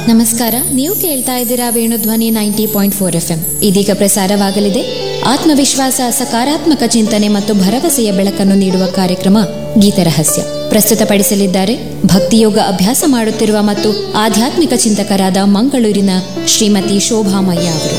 ನಮಸ್ಕಾರ ನೀವು ಕೇಳ್ತಾ ಇದ್ದೀರಾ Venudhwani ninety point four F M ಇದೀಗ ಪ್ರಸಾರವಾಗಲಿದೆ ಆತ್ಮವಿಶ್ವಾಸ ಸಕಾರಾತ್ಮಕ ಚಿಂತನೆ ಮತ್ತು ಭರವಸೆಯ ಬೆಳಕನ್ನು ನೀಡುವ ಕಾರ್ಯಕ್ರಮ ಗೀತರಹಸ್ಯ ಪ್ರಸ್ತುತಪಡಿಸಲಿದ್ದಾರೆ ಭಕ್ತಿಯೋಗ ಅಭ್ಯಾಸ ಮಾಡುತ್ತಿರುವ ಮತ್ತು ಆಧ್ಯಾತ್ಮಿಕ ಚಿಂತಕರಾದ ಮಂಗಳೂರಿನ ಶ್ರೀಮತಿ ಶೋಭಾಮಯ್ಯ ಅವರು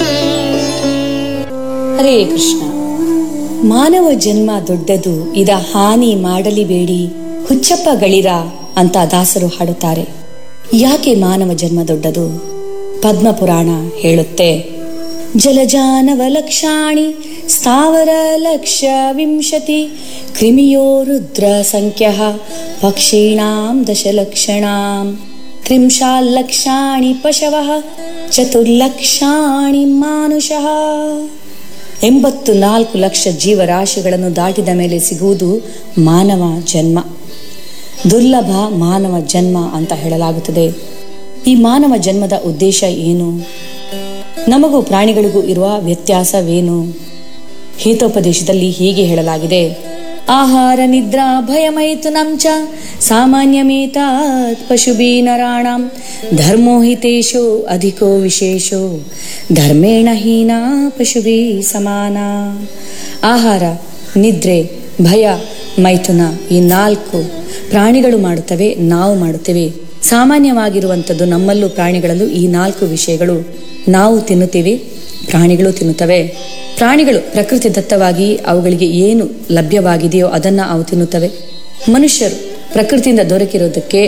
ಹರೇ ಕೃಷ್ಣ ಮಾನವ ಜನ್ಮ ದೊಡ್ಡದು ಇದ ಹಾನಿ ಮಾಡಲಿಬೇಡಿ ಹುಚ್ಚಪ್ಪ ಗಳಿರ ಅಂತ ದಾಸರು ಹಾಡುತ್ತಾರೆ ಯಾಕೆ ಮಾನವ ಜನ್ಮ ದೊಡ್ಡದು ಪದ್ಮಪುರಾಣ ಹೇಳುತ್ತೆ ಜಲಜಾನವ ಲಕ್ಷಾಣಿ ಸ್ಥಾವರ ಲಕ್ಷ ವಿಂಶತಿ ಕ್ರಿಮಿಯೋ ರುದ್ರ ಸಂಖ್ಯ ಪಕ್ಷೀಣಾಂ ದಶಲಕ್ಷಣಾಂ ತ್ರಿಂಶಾಲ್ಲಕ್ಷಾಣಿ ಪಶವಃ ಚತುರ್ಲಕ್ಷಾಣಿ ಮಾನುಷಃ ಎಂಬತ್ತು ನಾಲ್ಕು ಲಕ್ಷ ಜೀವರಾಶಿಗಳನ್ನು ದಾಟಿದ ಮೇಲೆ ಸಿಗುವುದು ಮಾನವ ಜನ್ಮ ದುರ್ಲಭ ಮಾನವ ಜನ್ಮ ಅಂತ ಹೇಳಲಾಗುತ್ತದೆ ಈ ಮಾನವ ಜನ್ಮದ ಉದ್ದೇಶ ಏನು ನಮಗೂ ಪ್ರಾಣಿಗಳಿಗೂ ಇರುವ ವ್ಯತ್ಯಾಸವೇನು ಹಿತೋಪದೇಶದಲ್ಲಿ ಹೀಗೆ ಹೇಳಲಾಗಿದೆ ಆಹಾರ ನಿದ್ರಾ ಭಯಮೈಥುನಂ ಚ ಸಾಮಾನ್ಯಮೇತಾತ್ ಪಶುಭೀ ನರಾಣಾಂ ಧರ್ಮೋ ಹಿತೇಶೋ ಅಧಿಕೋ ವಿಶೇಷೋ ಧರ್ಮೇಣ ಹೀನ ಪಶುಭೀ ಸಮಾನ ಆಹಾರ ನಿದ್ರೆ ಭಯ ಮೈಥುನ ಈ ನಾಲ್ಕು ಪ್ರಾಣಿಗಳು ಮಾಡುತ್ತವೆ ನಾವು ಮಾಡುತ್ತೇವೆ ಸಾಮಾನ್ಯವಾಗಿರುವಂಥದ್ದು ನಮ್ಮಲ್ಲೂ ಪ್ರಾಣಿಗಳಲ್ಲೂ ಈ ನಾಲ್ಕು ವಿಷಯಗಳು ನಾವು ತಿನ್ನುತ್ತೇವೆ ಪ್ರಾಣಿಗಳು ತಿನ್ನುತ್ತವೆ ಪ್ರಾಣಿಗಳು ಪ್ರಕೃತಿ ದತ್ತವಾಗಿ ಅವುಗಳಿಗೆ ಏನು ಲಭ್ಯವಾಗಿದೆಯೋ ಅದನ್ನ ಅವು ತಿನ್ನುತ್ತವೆ ಮನುಷ್ಯರು ಪ್ರಕೃತಿಯಿಂದ ದೊರಕಿರೋದಕ್ಕೆ